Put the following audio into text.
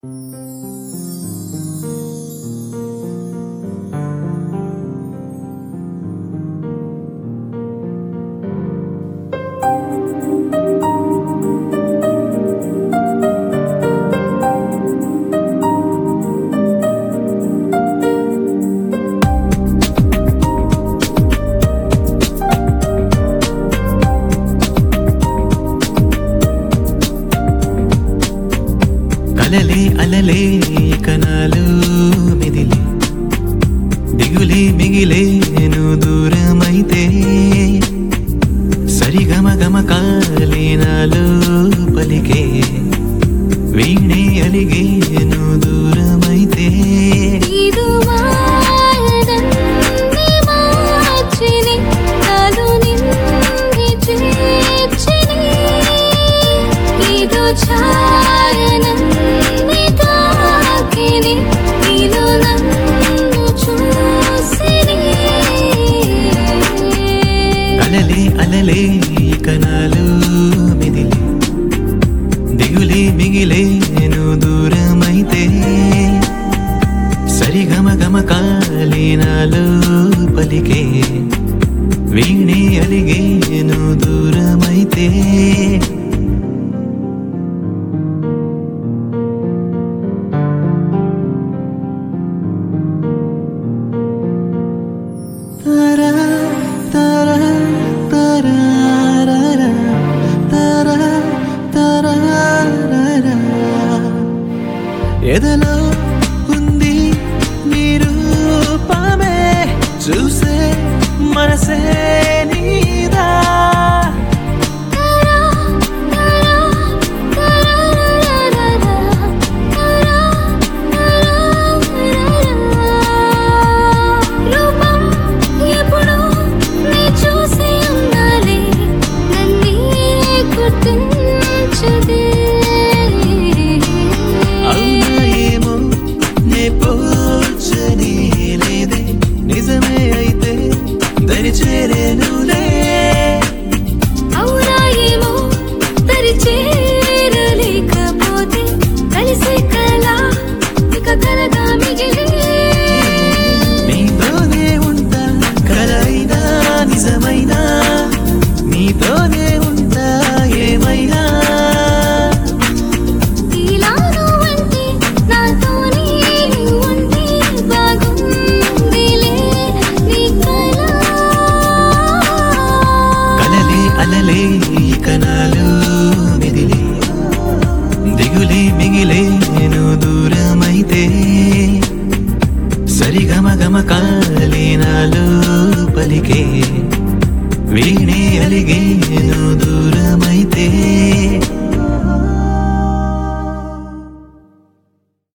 అలలే కనాలు మెదిలే దిగులే మిగిలే నువ్వు దూరమైతే సరిగమ గమ కాలేనాలు పలికే వీణే అలిగే నువ్వు దూరమైతే ಇದು ಮಾಯದನ್ನೇ ಮಾಚಿನಿ ನಾನು ನಿನ್ನೆ చేర్చిని ಇದು ఛాయనన్నే తాకిని నీలో నన్ను చూసిని అలలే అలలే కనాలు మెదిలే దిగులే మిగిలే నువ్వు దూరమైతే సరిగమ గమ కాలేనాలు పలికే వీణే అలిగే నువ్వు దూరమైతే తరా తరా తరారరా, తరా తరారరా. ఎదలో ఉంది నీ రూపమే చూసే మనసే నీదా తరా తరా తరారరా తరా తరారరా రూపం ఎప్పుడు నీ చూసి ఉన్నాలే నన్నే గుర్తించదే అవునా ఏమో నే పోల్చనే లేదే నిజమే అయితే దరి చేరేనులే అవునా ఏమో తరి చేరలేకపోతే కలిసే కళ ఇక కలగా మిగిలే నీతోనే ఉంటా కలైనా నిజమైనా నీతోనే ఉంటా ఏమైనా ఇలా నువ్వంటే నాతోనే ఉంటే బాగుందిలే నీ కళ కలలే అలలే కనాలు మెదిలే దిగులే మిగిలే నేను దూరమైతే సరిగమ గమ కాలేనాలు పలికే వీణే అలిగే నువ్వు దూరమైతే